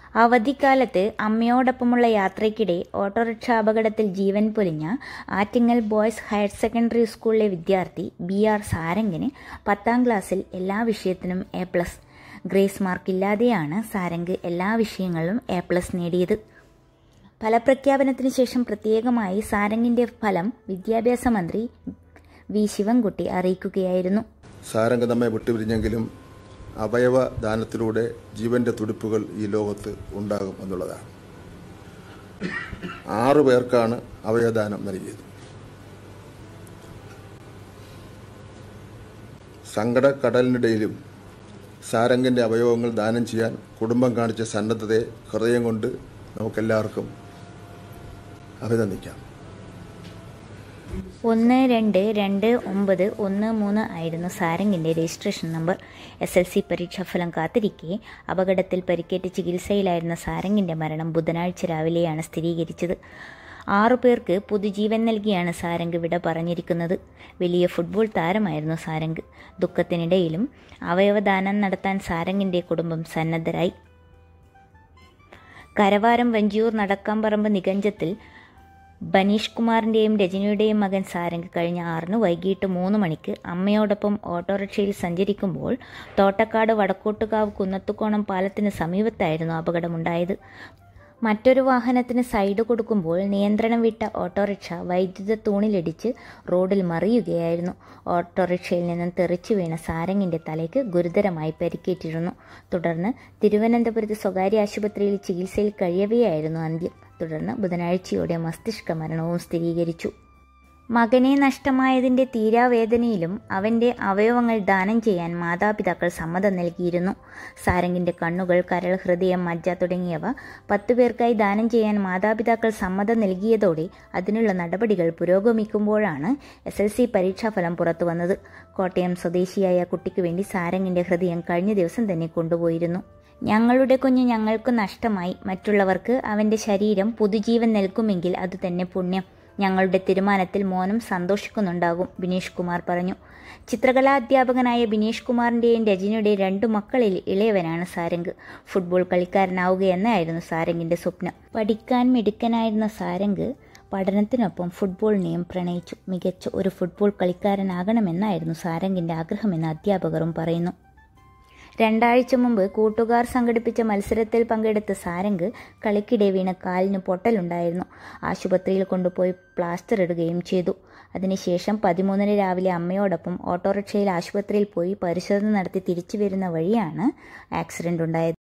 അവധിക്കാലത്ത് അമ്മയോടൊപ്പമുള്ള യാത്രയ്ക്കിടെ ഓട്ടോറിക്ഷ അപകടത്തിൽ ജീവൻ പൊലിഞ്ഞ ആറ്റിങ്ങൽ ബോയ്സ് ഹയർ സെക്കൻഡറി സ്കൂളിലെ വിദ്യാർത്ഥി ബി ആർ സാരംഗിന് പത്താം ക്ലാസ്സിൽ എല്ലാ വിഷയത്തിനും എ പ്ലസ് ഗ്രേസ് മാർക്കില്ലാതെയാണ് സാരംഗ് എല്ലാ വിഷയങ്ങളിലും എ പ്ലസ് നേടിയത് ഫലപ്രഖ്യാപനത്തിന് ശേഷം പ്രത്യേകമായി സാരംഗിന്റെ ഫലം വിദ്യാഭ്യാസ മന്ത്രി വി ശിവൻകുട്ടി അറിയിക്കുകയായിരുന്നു സാരംഗ് നമ്മെ വിട്ടുപിരിഞ്ഞെങ്കിലും അവയവ ദാനത്തിലൂടെ ജീവന്റെ തുടിപ്പുകൾ ഈ ലോകത്ത് ഉണ്ടാകും എന്നുള്ളതാണ് ആറു പേർക്കാണ് അവയവദാനം നൽകിയത് സങ്കടക്കടലിനിടയിലും സാരംഗിന്റെ അവയവങ്ങൾ ദാനം ചെയ്യാൻ കുടുംബം കാണിച്ച സന്നദ്ധതയെ ഹൃദയം കൊണ്ട് നമുക്കെല്ലാവർക്കും അഭിനന്ദിക്കാം ഒന്ന് രണ്ട് രണ്ട് ഒമ്പത് ഒന്ന് മൂന്ന് ആയിരുന്നു സാരംഗിന്റെ registration number S L C പരീക്ഷാഫലം കാത്തിരിക്കെ അപകടത്തിൽ പരിക്കേറ്റ് ചികിത്സയിലായിരുന്ന സാരംഗിന്റെ മരണം ബുധനാഴ്ച രാവിലെയാണ് സ്ഥിരീകരിച്ചത് ആറു പേർക്ക് പുതുജീവൻ നൽകിയാണ് സാരംഗ് വിട പറഞ്ഞിരിക്കുന്നത് വലിയ ഫുട്ബോൾ താരമായിരുന്നു സാരംഗ് ദുഃഖത്തിനിടയിലും അവയവദാനം നടത്താൻ സാരംഗിന്റെ കുടുംബം സന്നദ്ധരായി കരവാരം വഞ്ചിയൂർ നടക്കാമ്പറമ്പ് നികഞ്ചത്തിൽ ബനീഷ് കുമാറിന്റെയും രജനിയുടെയും മകൻ സാരംഗ് കഴിഞ്ഞ ആറിന് വൈകിട്ട് മൂന്ന് മണിക്ക് അമ്മയോടൊപ്പം ഓട്ടോറിക്ഷയിൽ സഞ്ചരിക്കുമ്പോൾ തോട്ടക്കാട് വടക്കോട്ടുകാവ് കുന്നത്തുകോണം പാലത്തിന് സമീപത്തായിരുന്നു അപകടമുണ്ടായത് മറ്റൊരു വാഹനത്തിന് സൈഡ് കൊടുക്കുമ്പോൾ നിയന്ത്രണം വിട്ട ഓട്ടോറിക്ഷ വൈദ്യുത തൂണിലിടിച്ച് റോഡിൽ മറിയുകയായിരുന്നു ഓട്ടോറിക്ഷയിൽ നിന്നും തെറിച്ചു വീണ സാരംഗിന്റെ തലയ്ക്ക് ഗുരുതരമായി പരിക്കേറ്റിരുന്നു തുടർന്ന് തിരുവനന്തപുരത്ത് സ്വകാര്യ ആശുപത്രിയിൽ ചികിത്സയിൽ കഴിയവെയായിരുന്നു അന്ത്യം തുടർന്ന് ബുധനാഴ്ചയോടെ മസ്തിഷ്ക മരണവും സ്ഥിരീകരിച്ചു മകനെ നഷ്ടമായതിന്റെ തീരാവേദനയിലും അവന്റെ അവയവങ്ങൾ ദാനം ചെയ്യാൻ മാതാപിതാക്കൾ സമ്മതം നൽകിയിരുന്നു സാരംഗിന്റെ കണ്ണുകൾ കരൾ ഹൃദയം മജ്ജ തുടങ്ങിയവ പത്തു പേർക്കായി ദാനം ചെയ്യാൻ മാതാപിതാക്കൾ സമ്മതം നൽകിയതോടെ അതിനുള്ള നടപടികൾ പുരോഗമിക്കുമ്പോഴാണ് എസ് എൽ സി പരീക്ഷാഫലം പുറത്തു വന്നത് കോട്ടയം സ്വദേശിയായ കുട്ടിക്ക് വേണ്ടി സാരംഗിന്റെ ഹൃദയം കഴിഞ്ഞ ദിവസം തന്നെ കൊണ്ടുപോയിരുന്നു ഞങ്ങളുടെ കുഞ്ഞ് ഞങ്ങൾക്ക് നഷ്ടമായി മറ്റുള്ളവർക്ക് അവന്റെ ശരീരം പുതുജീവൻ നൽകുമെങ്കിൽ അത് തന്നെ പുണ്യം ഞങ്ങളുടെ തീരുമാനത്തിൽ മോനും സന്തോഷിക്കുന്നുണ്ടാകും ബിനീഷ് കുമാർ പറഞ്ഞു ചിത്രകലാ അധ്യാപകനായ ബിനീഷ് കുമാറിന്റെയും രജനിയുടെയും രണ്ടു മക്കളിൽ ഇളയവനാണ് സാരംഗ് ഫുട്ബോൾ കളിക്കാരനാവുകയെന്നായിരുന്നു സാരംഗിന്റെ സ്വപ്നം പഠിക്കാൻ മിടുക്കനായിരുന്ന സാരംഗ് പഠനത്തിനൊപ്പം ഫുട്ബോളിനെയും പ്രണയിച്ചു മികച്ച ഒരു ഫുട്ബോൾ കളിക്കാരനാകണമെന്നായിരുന്നു സാരംഗിന്റെ ആഗ്രഹമെന്ന് അധ്യാപകരും പറയുന്നു രണ്ടാഴ്ച മുമ്പ് കൂട്ടുകാർ സംഘടിപ്പിച്ച മത്സരത്തിൽ പങ്കെടുത്ത സാരംഗ് കളിക്കിടെ വീണ് കാലിന് പൊട്ടലുണ്ടായിരുന്നു ആശുപത്രിയിൽ കൊണ്ടുപോയി പ്ലാസ്റ്റർ ഇടുകയും ചെയ്തു അതിനുശേഷം പതിമൂന്നിന് രാവിലെ അമ്മയോടൊപ്പം ഓട്ടോറിക്ഷയിൽ ആശുപത്രിയിൽ പോയി പരിശോധന നടത്തി തിരിച്ചു വരുന്ന വഴിയാണ് ആക്സിഡന്റ് ഉണ്ടായത്